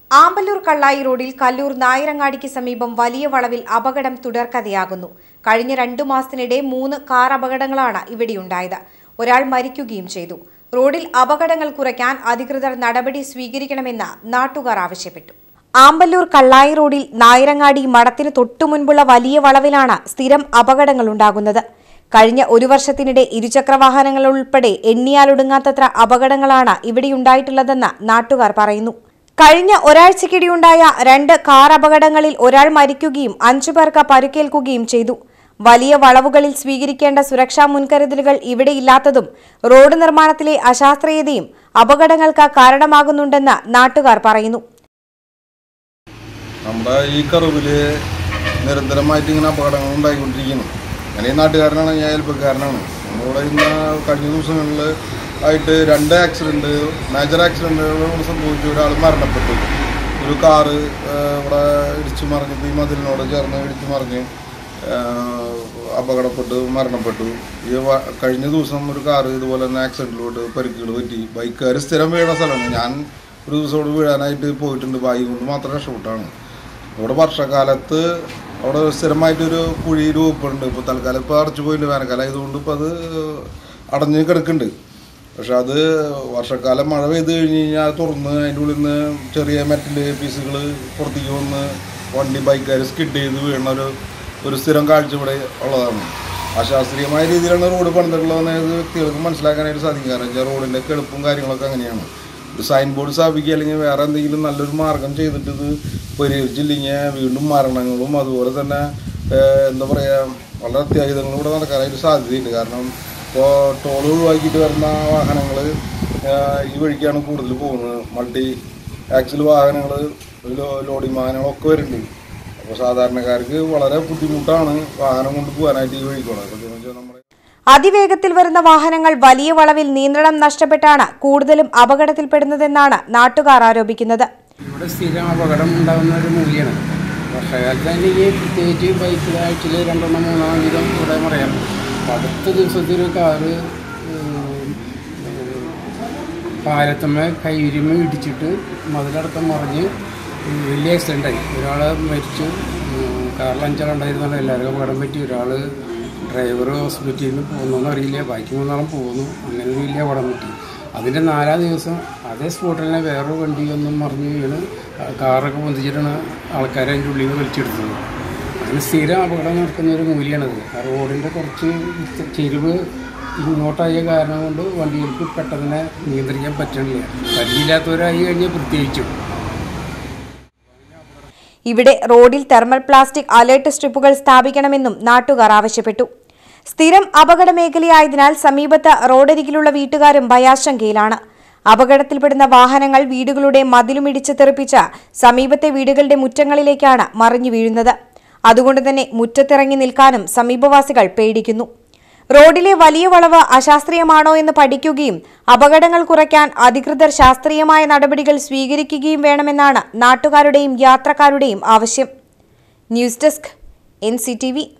ആമ്പല്ലൂർ കള്ളായി റോഡിൽ കല്ലൂർ നായരങ്ങാടിക്ക് സമീപം വലിയ വളവിൽ അപകടം തുടർക്കഥയാകുന്നു കഴിഞ്ഞ രണ്ടു മാസത്തിനിടെ മൂന്ന് കാർ അപകടങ്ങളാണ് ഇവിടെയുണ്ടായത് ഒരാൾ മരിക്കുകയും ചെയ്തു റോഡിൽ അപകടങ്ങൾ കുറയ്ക്കാൻ അധികൃതർ നടപടി സ്വീകരിക്കണമെന്ന് നാട്ടുകാർ ആവശ്യപ്പെട്ടു ആമ്പല്ലൂർ കള്ളായി റോഡിൽ നായരങ്ങാടി മഠത്തിന് തൊട്ടുമുൻപുള്ള വലിയ വളവിലാണ് സ്ഥിരം അപകടങ്ങൾ ഉണ്ടാകുന്നത് കഴിഞ്ഞ ഒരു വർഷത്തിനിടെ ഇരുചക്രവാഹനങ്ങൾ ഉൾപ്പെടെ എണ്ണിയാലൊടുങ്ങാത്തത്ര അപകടങ്ങളാണ് ഇവിടെയുണ്ടായിട്ടുള്ളതെന്ന് നാട്ടുകാർ പറയുന്നു കഴിഞ്ഞ ഒരാഴ്ചക്കിടെയുണ്ടായ രണ്ട് കാർ അപകടങ്ങളിൽ ഒരാൾ മരിക്കുകയും അഞ്ചു പേർക്ക് പരുക്കേൽക്കുകയും ചെയ്തു വലിയ വളവുകളിൽ സ്വീകരിക്കേണ്ട സുരക്ഷാ മുൻകരുതലുകൾ ഇവിടെയില്ലാത്തതും റോഡ് നിർമ്മാണത്തിലെ അശാസ്ത്രീയതയും അപകടങ്ങൾക്ക് കാരണമാകുന്നുണ്ടെന്ന് നാട്ടുകാർ പറയുന്നു നമ്മുടെ ഈ കറിവില് നിരന്തരമായിട്ട് ഇങ്ങനെ അപകടങ്ങൾ ഉണ്ടായിക്കൊണ്ടിരിക്കുന്നു ഞാൻ ഈ നാട്ടുകാരനാണ് ഞാൻ അയൽപ്പക്കാരനാണ് നമ്മളിവിടെ ഇന്ന് കഴിഞ്ഞ ദിവസങ്ങളിൽ ആയിട്ട് രണ്ട് ആക്സിഡൻറ്റ് മേജർ ആക്സിഡൻറ്റുകൾ സംഭവിച്ചു ഒരാൾ മരണപ്പെട്ടു ഒരു കാറ് ആ, ഇവിടെ ഇടിച്ചു മറിഞ്ഞിട്ട് ഈ മതിലിനോട് ചേർന്ന് ഇടിച്ചു മറിഞ്ഞ് ആ, അപകടപ്പെട്ട് മരണപ്പെട്ടു ഈ വ- കഴിഞ്ഞ ദിവസം ഒരു കാറ് ഇതുപോലെ തന്നെ ആക്സിഡൻറ്റിലോട്ട് പരിക്കുകൾ പറ്റി ബൈക്കുകാർ സ്ഥിരം വീഴുന്ന സ്ഥലമാണ് ഞാൻ ഒരു ദിവസം ഇവിടെ വീഴാനായിട്ട് പോയിട്ടുണ്ട് ബൈക്ക് കൊണ്ട് മാത്രം രക്ഷപ്പെട്ടാണ് ഇവിടെ വർഷക്കാലത്ത് അവിടെ സ്ഥിരമായിട്ടൊരു കുഴി രൂപപ്പെടുന്നുണ്ട് ഇപ്പോൾ തൽക്കാലം ഇപ്പോൾ അടച്ചു പോയില്ല വേനൽക്കാലം ആയതുകൊണ്ട് ഇപ്പോൾ അത് അടഞ്ഞ് കിടക്കുന്നുണ്ട് പക്ഷെ അത് വർഷക്കാലം മഴ പെയ്ത് കഴിഞ്ഞ് കഴിഞ്ഞാൽ തുറന്ന് അതിൻ്റെ ഉള്ളിൽ നിന്ന് ചെറിയ മെറ്റൽ പീസുകൾ പുറത്തേക്ക് വന്ന് വണ്ടി ബൈക്കുകാർ സ്കിഡ് ചെയ്ത് വീഴുന്ന ഒരു ഒരു സ്ഥിരം കാഴ്ച ഇവിടെ ഉള്ളതാണ് അശാസ്ത്രീയമായ രീതിയിലാണ് റോഡ് പണിതിട്ടുള്ളതെന്ന് ഏത് വ്യക്തികൾക്ക് മനസ്സിലാക്കാനായിട്ട് സാധിക്കും കാരണം വെച്ചാൽ റോഡിൻ്റെ കെളുപ്പും കാര്യങ്ങളൊക്കെ അങ്ങനെയാണ് ഒരു സൈൻ ബോർഡ് സ്ഥാപിക്കുക അല്ലെങ്കിൽ വേറെ എന്തെങ്കിലും നല്ലൊരു മാർഗം ചെയ്തിട്ട് ഇത് പരിഹരിച്ചില്ലെങ്കിൽ വീണ്ടും മരണങ്ങളും അതുപോലെ തന്നെ ഏഹ്, എന്താ പറയുക വളരെ അത്യാഹിതങ്ങളും ഇവിടെ നടക്കാനായിട്ട് സാധ്യതയുണ്ട് കാരണം ഇപ്പോൾ ടോൾ ഒഴിവാക്കിയിട്ട് വരുന്ന വാഹനങ്ങൾ ഈ വഴിക്കാണ് കൂടുതൽ പോകുന്നത് മൾട്ടി ആക്സിൽ വാഹനങ്ങൾ ലോഡിംഗ് വാഹനങ്ങളൊക്കെ വരുന്നുണ്ട് അപ്പോൾ സാധാരണക്കാർക്ക് വളരെ ബുദ്ധിമുട്ടാണ് വാഹനം കൊണ്ട് പോകാനായിട്ട് ഈ വഴിക്കുള്ളത് അപ്പോൾ എന്ന് വെച്ചാൽ നമ്മുടെ അതിവേഗത്തിൽ വരുന്ന വാഹനങ്ങൾ വലിയ വളവിൽ നിയന്ത്രണം നഷ്ടപ്പെട്ടാണ് കൂടുതലും അപകടത്തിൽപ്പെടുന്നതെന്നാണ് നാട്ടുകാർ ആരോപിക്കുന്നത് ഇവിടെ സ്ഥിരം അപകടം ഉണ്ടാകുന്ന ഒരു മൂല്യമാണ് വർഷകാലത്താണെങ്കിൽ പ്രത്യേകിച്ച് ബൈക്കിൽ ആഴ്ചയിൽ രണ്ടെണ്ണം മൂന്നെണ്ണം വീതം ഇവിടെ പറയാം അപ്പോൾ അടുത്ത ദിവസത്തെ ഒരു കാറ് പാലത്തമ്മ കൈയുരിമ ഇടിച്ചിട്ട് മതിലടക്കം മറിഞ്ഞ് വലിയ ആക്സിഡൻ്റായി ഒരാൾ മരിച്ചു ഉം, കാറിൽ അഞ്ചാളുണ്ടായിരുന്നല്ലോ എല്ലാവർക്കും അപകടം പറ്റി ഒരാൾ ഡ്രൈവർ ഹോസ്പിറ്റലിൽ നിന്ന് പോകുന്നോന്ന് അറിയില്ല ബാക്കി മൂന്നാളും പോകുന്നു അങ്ങനെ ഒരു വലിയ അപകടം പറ്റി അതിൻ്റെ നാലാം ദിവസം അതേ സ്പോട്ടിൽ തന്നെ വേറൊരു വണ്ടി ഒന്നും മറിഞ്ഞ് വീണ് കാറൊക്കെ പൊന്തിച്ചിട്ടാണ് ആൾക്കാരെ അതിൻ്റെ ഉള്ളിൽ നിന്ന് വലിച്ചെടുത്തത് അങ്ങനെ സ്ഥിരം അപകടം നടക്കുന്ന ഒരു മൂല്യമാണത് ആ റോഡിൻ്റെ കുറച്ച് ചെരുവ് ഇങ്ങോട്ടായ കാരണം കൊണ്ട് വണ്ടികൾക്ക് പെട്ടെന്ന് നിയന്ത്രിക്കാൻ പറ്റണില്ല പരിചയമില്ലാത്തവരായി കഴിഞ്ഞാൽ പ്രത്യേകിച്ചും ഇവിടെ റോഡിൽ തെർമൽ പ്ലാസ്റ്റിക് അലേർട്ട് സ്ട്രിപ്പുകൾ സ്ഥാപിക്കണമെന്നും നാട്ടുകാർ ആവശ്യപ്പെട്ടു സ്ഥിരം അപകട മേഖലയായതിനാൽ സമീപത്ത് റോഡരികിലുള്ള വീട്ടുകാരും ഭയാശങ്കയിലാണ് അപകടത്തിൽപ്പെടുന്ന വാഹനങ്ങൾ വീടുകളുടെ മതിലുമിടിച്ച് തെറിപ്പിച്ച് സമീപത്തെ വീടുകളുടെ മുറ്റങ്ങളിലേക്കാണ് മറിഞ്ഞു വീഴുന്നത് അതുകൊണ്ട് തന്നെ മുറ്റത്തിറങ്ങി നിൽക്കാനും സമീപവാസികൾ പേടിക്കുന്നു റോഡിലെ വലിയ വളവ് അശാസ്ത്രീയമാണോ എന്ന് പഠിക്കുകയും അപകടങ്ങൾ കുറയ്ക്കാൻ അധികൃതർ ശാസ്ത്രീയമായ നടപടികൾ സ്വീകരിക്കുകയും വേണമെന്നാണ് നാട്ടുകാരുടെയും യാത്രക്കാരുടെയും ആവശ്യം ന്യൂസ് ഡെസ്ക് എൻ